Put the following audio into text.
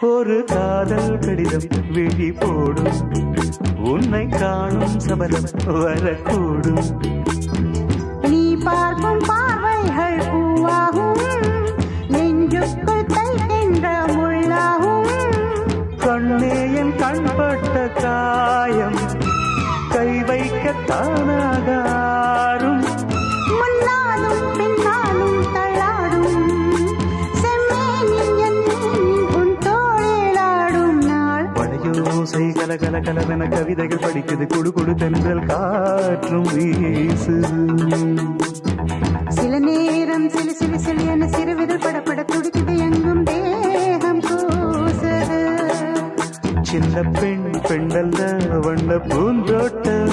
ஒரு காதல் கடிதம் விழி போடும் உன்னை காணும் சபலம் வரக்கூடும் நீ பார்க்கும் பார்வைகள் பூவாகும் நெஞ்சுக்குள் தைக்கின்ற முள்ளாகும் கண்ணே என் கண்பட்ட காயம் கை வைக்க தானாகாரும் முன்னாலும் பின்னாலும் தள்ளாடும் செம்மேனின் என் மேனின் உன் தோளிலாடும் நாள் வளையோசை கல கல கலவென கவிதைகள் படிக்குது குடு குடு தென்றல் காற்றும் வீசுது சில நேரம் சிலு சிலு சிலு என சிறுவிரல் படப்பட துடிக்குது எங்கும் தேகம் கூசுது சின்ன பெண் பெண்ணல்ல வண்ண பூந்தோட்ட